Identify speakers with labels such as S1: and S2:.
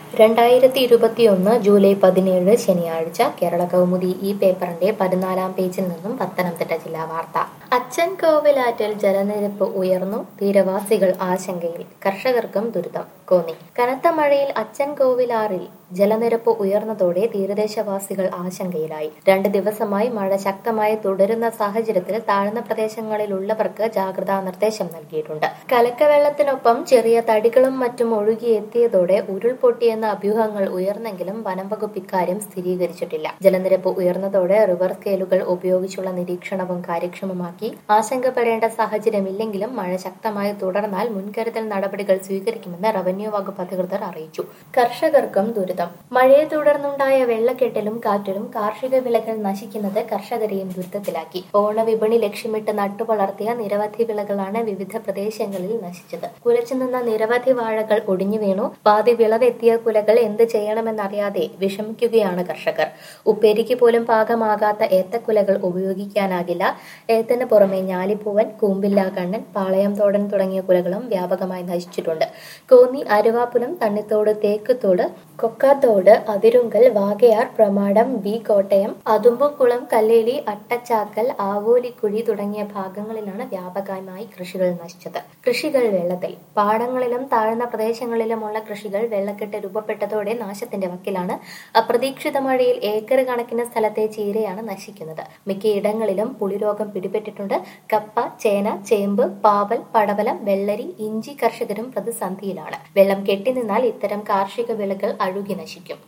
S1: രണ്ടായിരത്തി ഇരുപത്തിയൊന്ന് ജൂലൈ പതിനേഴ് ശനിയാഴ്ച കേരള കൗമുദി ഈ പേപ്പറിന്റെ പതിനാലാം പേജിൽ നിന്നും പത്തനംതിട്ട ജില്ലാ വാർത്ത അച്ചൻ കോവിലാറ്റിൽ ജലനിരപ്പ് ഉയർന്നു തീരവാസികൾ ആശങ്കയിൽ കർഷകർക്കും ദുരിതം കോന്നി കനത്ത മഴയിൽ അച്ചൻ കോവിലാറിൽ ജലനിരപ്പ് ഉയർന്നതോടെ തീരദേശവാസികൾ ആശങ്കയിലായി രണ്ട് ദിവസമായി മഴ ശക്തമായി തുടരുന്ന സാഹചര്യത്തിൽ താഴ്ന്ന പ്രദേശങ്ങളിലുള്ളവർക്ക് ജാഗ്രതാ നിർദ്ദേശം നൽകിയിട്ടുണ്ട് കലക്കവെള്ളത്തിനൊപ്പം ചെറിയ തടികളും മറ്റും ഒഴുകിയെത്തിയതോടെ ഉരുൾപൊട്ടിയെന്ന അഭ്യൂഹങ്ങൾ ഉയർന്നെങ്കിലും വനംവകുപ്പ് ഇക്കാര്യം സ്ഥിരീകരിച്ചിട്ടില്ല ജലനിരപ്പ് ഉയർന്നതോടെ റിവർ സ്കെയിലുകൾ ഉപയോഗിച്ചുള്ള നിരീക്ഷണവും കാര്യക്ഷമമാക്കി ആശങ്കപ്പെടേണ്ട സാഹചര്യമില്ലെങ്കിലും മഴ ശക്തമായി തുടർന്നാൽ മുൻകരുതൽ നടപടികൾ സ്വീകരിക്കുമെന്ന് റവന്യൂ വകുപ്പ് അധികൃതർ അറിയിച്ചു കർഷകർക്കും ദുരിതം മഴയെ തുടർന്നുണ്ടായ വെള്ളക്കെട്ടിലും കാറ്റിലും കാർഷിക വിളകൾ നശിക്കുന്നത് കർഷകരെയും ദുരിതത്തിലാക്കി ഓണവിപണി ലക്ഷ്യമിട്ട് നട്ടുവളർത്തിയ നിരവധി വിളകളാണ് വിവിധ പ്രദേശങ്ങളിൽ നശിച്ചത് കുലച്ചുനിന്ന നിരവധി വാഴകൾ ഒടിഞ്ഞു വീണു പാതി വിളവെത്തിയ കുലകൾ എന്ത് ചെയ്യണമെന്നറിയാതെ വിഷമിക്കുകയാണ് കർഷകർ ഉപ്പേരിക്ക് പോലും പാകമാകാത്ത ഏത്തക്കുലകൾ ഉപയോഗിക്കാനാകില്ല ഏത്തന് പുറമെ ഞാലിപ്പൂവൻ കൂമ്പില്ലാ കണ്ണൻ പാളയം തോടൻ തുടങ്ങിയ കുലകളും വ്യാപകമായി നശിച്ചിട്ടുണ്ട് കോന്നി അരുവാപ്പുലം തണ്ണിത്തോട് തേക്കുത്തോട് കൊക്കാത്തോട് അതിരുങ്കൽ വാകയാർ പ്രമാടം ബി കോട്ടയം അതുമ്പുകുളം കല്ലേലി അട്ടച്ചാക്കൽ ആവോലിക്കുഴി തുടങ്ങിയ ഭാഗങ്ങളിലാണ് വ്യാപകമായി കൃഷികൾ നശിച്ചത് കൃഷികൾ വെള്ളത്തിൽ പാടങ്ങളിലും താഴ്ന്ന പ്രദേശങ്ങളിലുമുള്ള കൃഷികൾ വെള്ളക്കെട്ട് രൂപപ്പെട്ടതോടെ നാശത്തിന്റെ വക്കിലാണ് അപ്രതീക്ഷിത മഴയിൽ ഏക്കർ കണക്കിന് സ്ഥലത്തെ ചീരയാണ് നശിക്കുന്നത് മിക്കയിടങ്ങളിലും പുളിരോഗം പിടിപെട്ടിട്ടുണ്ട് കപ്പ ചേന ചേമ്പ് പാവൽ പടവലം വെള്ളരി ഇഞ്ചി കർഷകരും പ്രതിസന്ധിയിലാണ് വെള്ളം കെട്ടിനിന്നാൽ ഇത്തരം കാർഷിക വിളകൾ അഴുകി നശിക്കും